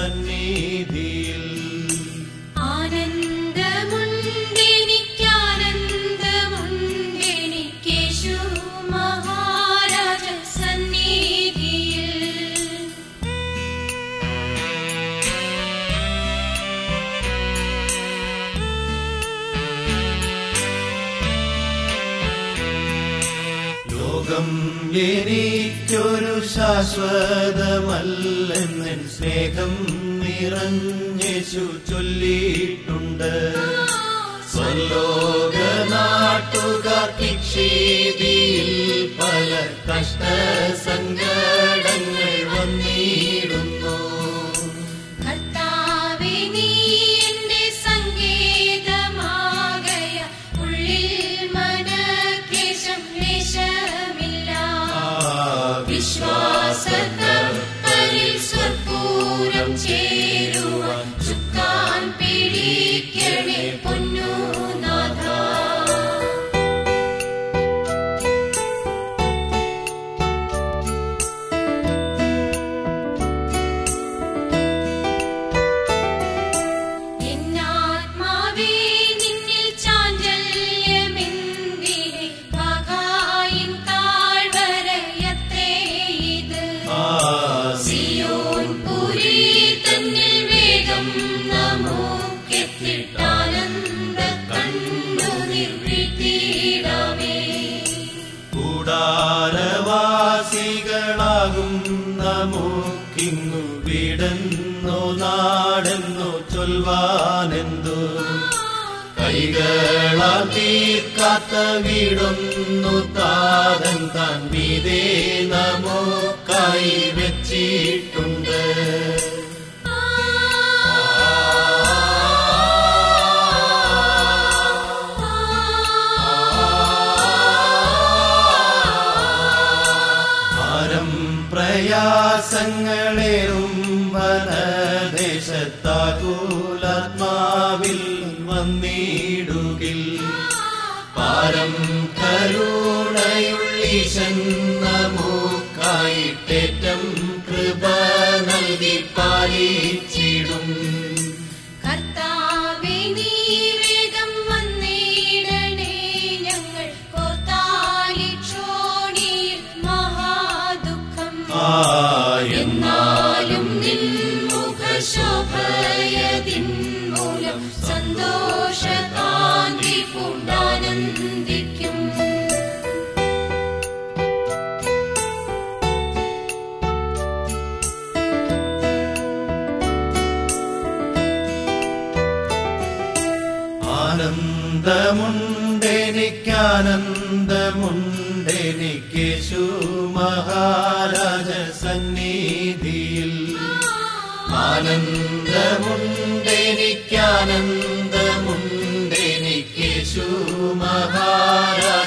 സന്നിധിയിൽ ആനന്ദമുണ്ടെനിക്കാനന്ദമുണ്ടെനിക്കേശു മഹാരാജ സന്നിധിയിൽ ലോകം എനിക്കൊരു ശാശ്വതമല്ലെന്ന് സ്നേഹം നിറഞ്ഞേശു ചൊല്ലിയിട്ടുണ്ട് സ്വലോക നാട്ടുകാർക്കിക്ഷീതിയിൽ പല കഷ്ടസങ്കടങ്ങൾ വന്നിടുന്നു കർത്താവേ നീ എന്റെ സങ്കേതമാകയ ഉള്ളിൽ മനക്ലേശം ലേശമില്ല വിശ്വാസത്തപ്പലിൽ സ്വപൂരം ചേരുവാൻ ചുക്കാൻ പിടിക്കണേ പൊന്നുനാഥ എന്നാത്മാവേ നിന്നിൽ ചാഞ്ചല്യമെന്തിനെ പകായിൻ താഴ്വരയത്രേ ഇത് സിയോൻ പുരി തന്നിൽ വേഗം നമുക്കെത്തിട്ടാനന്ദ കണ്ണുനീർ വീഴ്ത്തിയിടാമേ കൂടാരവാസികളാകും നമുക്കിങ്ങു വീടെന്നോ നാടെന്നോ ചൊൽവാനെന്തു കൈകളാൽ തീർക്കാത്ത വീടൊന്നു താതൻ താൻ മീതേ നമുക്കായി വെച്ചിട്ടുണ്ട് ഭാരം പ്രയാസങ്ങളേറും വനദേശത്താകൂലാത്മാവിൽ വന്നിടുകിൽ പാരം കരുണയുള്ളീശൻ നമുക്കായിട്ടേറ്റം കൃപ നൽകി പാലിച്ചിടും കർത്താവേ നീ വേഗം വന്നിടണേ ഞങ്ങൾ കോർത്താലിക്ഷോണിയിൽ മഹാദുഃഖം എന്നാലും നിൻ മുഖശോഭയതിൻ മൂലം സന്തോഷകാന്തി പൂണ്ടാനന്ദിക്കും ആനന്ദമുണ്ടെനിക്കാനന്ദമുണ്ടെനിക്കേശു മഹാരാജ സന്നിധിയിൽ ആനന്ദമുണ്ടെനിക്കാനന്ദമുണ്ടെനിക്കേശു മഹാരാജ